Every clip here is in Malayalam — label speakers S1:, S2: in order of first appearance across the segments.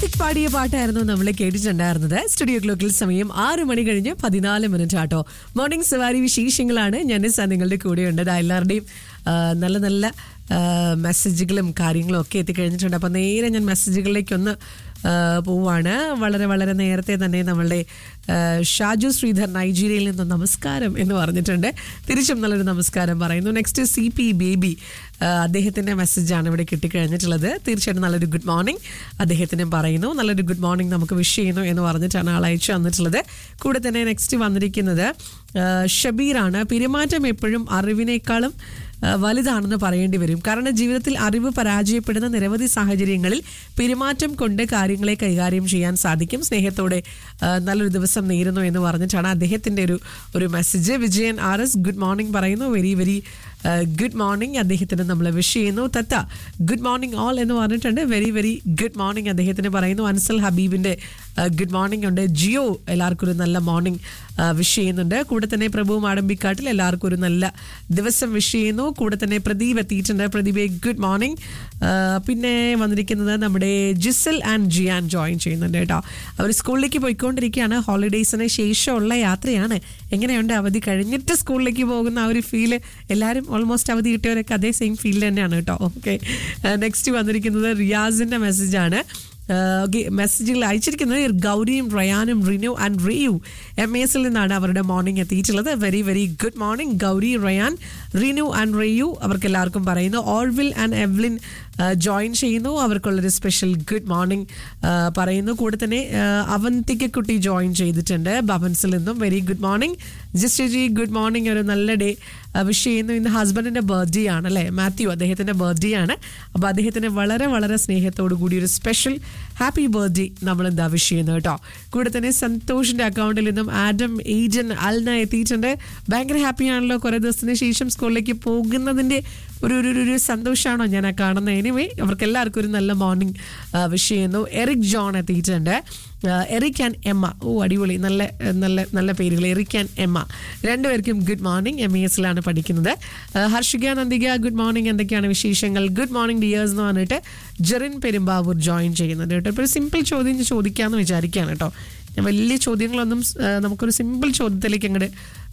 S1: കാർത്തിക് പാടിയ പാട്ടായിരുന്നു നമ്മൾ കേട്ടിട്ടുണ്ടായിരുന്നത് സ്റ്റുഡിയോ ക്ലോക്കിൽ സമയം ആറ് മണി കഴിഞ്ഞ് പതിനാല് മിനിറ്റ് ആട്ടോ മോർണിംഗ് സവാരി വിശേഷങ്ങളാണ് ഞാൻ സാർ നിങ്ങളുടെ കൂടെയുണ്ട് ദാ എല്ലാവരുടെയും ആ, നല്ല നല്ല ആ, മെസ്സേജുകളും കാര്യങ്ങളും ഒക്കെ എത്തിക്കഴിഞ്ഞിട്ടുണ്ട് അപ്പം നേരെ ഞാൻ മെസ്സേജുകളിലേക്കൊന്ന് ആ, പോവാണ് വളരെ വളരെ നേരത്തെ തന്നെ നമ്മളുടെ ആ, ഷാജു ശ്രീധർ നൈജീരിയയിൽ നിന്ന് നമസ്കാരം എന്ന് പറഞ്ഞിട്ടുണ്ട് തിരിച്ചും നല്ലൊരു നമസ്കാരം പറയുന്നു നെക്സ്റ്റ് സി പി ബേബി ആ, അദ്ദേഹത്തിന്റെ മെസ്സേജാണ് ഇവിടെ കിട്ടിക്കഴിഞ്ഞിട്ടുള്ളത് തീർച്ചയായിട്ടും നല്ലൊരു ഗുഡ് മോർണിംഗ് അദ്ദേഹത്തിനും പറയുന്നു നല്ലൊരു ഗുഡ് മോർണിംഗ് നമുക്ക് വിഷ് ചെയ്യുന്നു എന്ന് പറഞ്ഞിട്ടാണ് ആൾ അയച്ചു തന്നിട്ടുള്ളത് കൂടെ തന്നെ നെക്സ്റ്റ് വന്നിരിക്കുന്നത് ആ, ഷബീറാണ് പെരുമാറ്റം എപ്പോഴും അറിവിനേക്കാളും ആ, വലുതാണെന്ന് പറയേണ്ടി വരും കാരണം ജീവിതത്തിൽ അറിവ് പരാജയപ്പെടുന്ന നിരവധി സാഹചര്യങ്ങളിൽ പെരുമാറ്റം കൊണ്ട് കാര്യങ്ങളെ കൈകാര്യം ചെയ്യാൻ സാധിക്കും സ്നേഹത്തോടെ ആ, നല്ലൊരു ദിവസം നേരുന്നു എന്ന് പറഞ്ഞിട്ടാണ് അദ്ദേഹത്തിന്റെ ഒരു ഒരു message Vijayan R S good morning പറയുന്നു വെരി വെരി ഗുഡ് മോർണിംഗ് അദ്ദേഹത്തിന് നമ്മൾ വിഷ് ചെയ്യുന്നു തത്ത ഗുഡ് മോർണിംഗ് ഓൾ എന്ന് പറഞ്ഞിട്ടുണ്ട് വെരി വെരി ഗുഡ് മോർണിംഗ് അദ്ദേഹത്തിന് പറയുന്നു അൻസൽ ഹബീബിന്റെ ഗുഡ് മോർണിംഗ് ഉണ്ട് ജിയോ എല്ലാവർക്കും ഒരു നല്ല മോർണിംഗ് വിഷ് ചെയ്യുന്നുണ്ട് കൂടെ തന്നെ പ്രഭു മാടമ്പിക്കാട്ടിൽ എല്ലാവർക്കും ഒരു നല്ല ദിവസം വിഷ് ചെയ്യുന്നു കൂടെ തന്നെ പ്രദീപ് എത്തിയിട്ടുണ്ട് പ്രദീപെ ഗുഡ് മോർണിംഗ് പിന്നെ വന്നിരിക്കുന്നത് നമ്മുടെ ജിസൽ ആൻഡ് ജിയാൻ ജോയിൻ ചെയ്യുന്നുണ്ട് കേട്ടോ അവർ സ്കൂളിലേക്ക് പോയിക്കൊണ്ടിരിക്കുകയാണ് ഹോളിഡേയ്സിന് ശേഷമുള്ള യാത്രയാണ് എങ്ങനെയുണ്ട് അവധി കഴിഞ്ഞിട്ട് സ്കൂളിലേക്ക് പോകുന്ന ആ ഒരു ഫീല് എല്ലാവരും ഓൾമോസ്റ്റ് അവധി കിട്ടിയവരൊക്കെ അതേ സെയിം ഫീൽ തന്നെയാണ് കേട്ടോ ഓക്കെ നെക്സ്റ്റ് വന്നിരിക്കുന്നത് റിയാസിന്റെ മെസ്സേജാണ് ഓക്കെ മെസ്സേജുകൾ അയച്ചിരിക്കുന്നത് ഗൗരിയും റയാനും റിനു ആൻഡ് റിയു എം എസിൽ നിന്നാണ് അവരുടെ മോർണിംഗ് എത്തിയിട്ടുള്ളത് very very good morning Gauri Rayan Rinu and Riyu അവർക്ക് എല്ലാവർക്കും പറയുന്നു ഓൾവിൽ ആൻഡ് എവ്ലിൻ ജോയിൻ ചെയ്യുന്നു അവർക്കുള്ളൊരു സ്പെഷ്യൽ ഗുഡ് മോർണിംഗ് പറയുന്നു കൂടെ തന്നെ അവന്തിക്കുട്ടി ജോയിൻ ചെയ്തിട്ടുണ്ട് ഭവൻസിൽ നിന്നും very good morning just G good morning ഒരു നല്ല ഡേ വിഷ് ചെയ്യുന്നു ഇന്ന് ഹസ്ബൻഡിന്റെ ബർത്ത്ഡേ ആണ് അല്ലേ മാത്യു അദ്ദേഹത്തിന്റെ ബർത്ത്ഡേ ആണ് അപ്പോൾ അദ്ദേഹത്തിന് വളരെ വളരെ സ്നേഹത്തോടു കൂടി ഒരു സ്പെഷ്യൽ ഹാപ്പി ബർത്ത്ഡേ നമ്മൾ എന്താ വിഷ് ചെയ്യുന്നത് കേട്ടോ കൂടെ തന്നെ സന്തോഷിന്റെ അക്കൗണ്ടിൽ നിന്നും ആഡം ഏജൻ അൽന എത്തിയിട്ടുണ്ട് ഭയങ്കര ഹാപ്പി ആണല്ലോ കുറെ ദിവസത്തിന് ശേഷം സ്കൂളിലേക്ക് പോകുന്നതിന്റെ ഒരു ഒരു ഒരു- ഒരു സന്തോഷമാണോ ഞാൻ ആ കാണുന്നത് എനിവേ അവർക്ക് എല്ലാവർക്കും ഒരു നല്ല മോർണിംഗ് വിഷ് ചെയ്യുന്നു എറിക് ജോൺ എത്തിയിട്ടുണ്ട് എറിക് ആൻഡ് എമ്മ ഓ അടിപൊളി നല്ല നല്ല നല്ല പേരുകൾ എറിക് ആൻഡ് എമ്മ രണ്ടുപേർക്കും ഗുഡ് മോർണിംഗ് എം ഇ എസിലാണ് പഠിക്കുന്നത് ആ, ഹർഷിക നന്ദിക ഗുഡ് മോർണിംഗ് എന്തൊക്കെയാണ് വിശേഷങ്ങൾ ഗുഡ് മോർണിംഗ് ഡിയേഴ്സ് എന്ന് പറഞ്ഞിട്ട് ജെറിൻ പെരുമ്പാവൂർ ജോയിൻ ചെയ്യുന്നുണ്ട് കേട്ടോ ഇപ്പോൾ ഒരു സിമ്പിൾ ചോദ്യം ഞാൻ ചോദിക്കാമെന്ന് വിചാരിക്കുകയാണ് കേട്ടോ ഞാൻ വലിയ ചോദ്യങ്ങളൊന്നും ആ, നമുക്കൊരു സിമ്പിൾ ചോദ്യത്തിലേക്ക് അങ്ങോട്ട്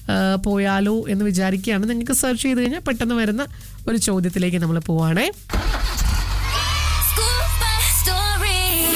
S1: പോയാലോ എന്ന് വിചാരിക്കുകയാണ് നിങ്ങൾക്ക് സെർച്ച് ചെയ്ത് കഴിഞ്ഞാൽ പെട്ടെന്ന് വരുന്ന ഒരു ചോദ്യത്തിലേക്ക് നമ്മൾ പോവാണേ
S2: School bus story.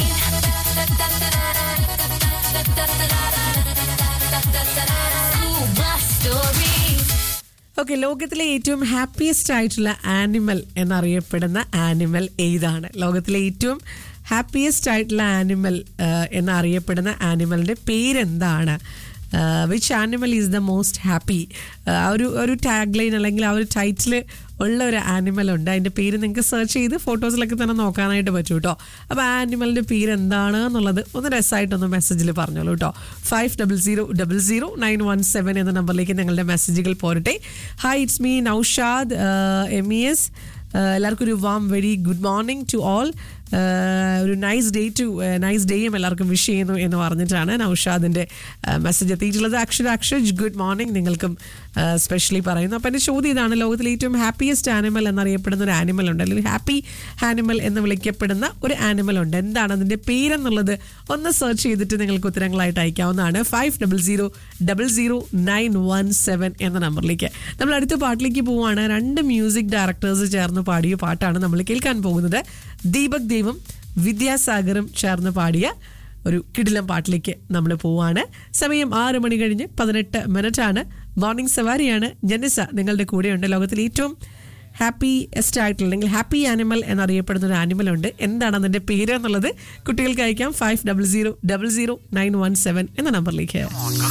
S2: School bus story.
S1: Okay ലോകത്തിലെ ഏറ്റവും ഹാപ്പിയസ്റ്റ് ആയിട്ടുള്ള ആനിമൽ എന്നറിയപ്പെടുന്ന ആനിമൽ ഏതാണ് ലോകത്തിലെ ഏറ്റവും ഹാപ്പിയസ്റ്റ് ആയിട്ടുള്ള ആനിമൽ എന്നറിയപ്പെടുന്ന ആനിമലിന്റെ പേരെന്താണ് which animal is the most happy ആ ഒരു ഒരു ടാഗ് ലൈൻ അല്ലെങ്കിൽ ആ ഒരു ടൈറ്റിൽ ഉള്ള ഒരു ആനിമൽ ഉണ്ട് അതിന്റെ പേര് നിങ്ങൾക്ക് സെർച്ച് ചെയ്ത് ഫോട്ടോസിലൊക്കെ തന്നെ നോക്കാനായിട്ട് പറ്റും കേട്ടോ അപ്പോൾ ആ ആനിമലിന്റെ പേര് എന്താണ് എന്നുള്ളത് ഒന്ന് രസമായിട്ടൊന്ന് മെസ്സേജിൽ പറഞ്ഞോളൂ കേട്ടോ five double zero double zero nine one seven എന്ന നമ്പറിലേക്ക് നിങ്ങളുടെ മെസ്സേജുകൾ പോരട്ടെ hi it's me Naushad M E S എല്ലാവർക്കും ഒരു warm very good morning to all ഒരു നൈസ് ഡേ ടു നൈസ് ഡേയും എല്ലാവർക്കും വിഷ് ചെയ്യുന്നു എന്ന് പറഞ്ഞിട്ടാണ് നൌഷാദിന്റെ മെസ്സേജ് എത്തിയിട്ടുള്ളത് അക്ഷര അക്ഷജ് ഗുഡ് മോർണിംഗ് നിങ്ങൾക്കും സ്പെഷ്യലി പറയുന്നു അപ്പം എൻ്റെ ചോദ്യം ഇതാണ് ലോകത്തിലെ ഏറ്റവും ഹാപ്പിയസ്റ്റ് ആനിമൽ എന്നറിയപ്പെടുന്ന ഒരു ആനിമൽ ഉണ്ട് അല്ലെങ്കിൽ ഹാപ്പി ആനിമൽ എന്ന് വിളിക്കപ്പെടുന്ന ഒരു ആനിമൽ ഉണ്ട് എന്താണ് അതിന്റെ പേരെന്നുള്ളത് ഒന്ന് സെർച്ച് ചെയ്തിട്ട് നിങ്ങൾക്ക് ഉത്തരങ്ങളായിട്ട് അയക്കാവുന്നതാണ് five double zero double zero nine one seven എന്ന നമ്പറിലേക്ക് നമ്മൾ അടുത്ത പാട്ടിലേക്ക് പോവുകയാണ് രണ്ട് മ്യൂസിക് ഡയറക്ടേഴ്സ് ചേർന്ന് പാടിയ പാട്ടാണ് നമ്മൾ കേൾക്കാൻ പോകുന്നത് ദീപക് ദേവും വിദ്യാസാഗറും ചേർന്ന് പാടിയ ഒരു കിടിലം പാട്ടിലേക്ക് നമ്മൾ പോവാണ് സമയം ആറ് മണി കഴിഞ്ഞ് പതിനെട്ട് മിനിറ്റ് ആണ് മോർണിംഗ് സവാരിയാണ് ജനിസ നിങ്ങളുടെ കൂടെയുണ്ട് ലോകത്തിലെ ഏറ്റവും ഹാപ്പിയസ്റ്റ് ആയിട്ടുള്ള അല്ലെങ്കിൽ ഹാപ്പി ആനിമൽ എന്നറിയപ്പെടുന്ന ഒരു ആനിമൽ ഉണ്ട് എന്താണ് അതിന്റെ പേര് എന്നുള്ളത് കുട്ടികൾക്ക് അയക്കാം five double zero double zero nine one seven എന്ന നമ്പറിലേക്ക്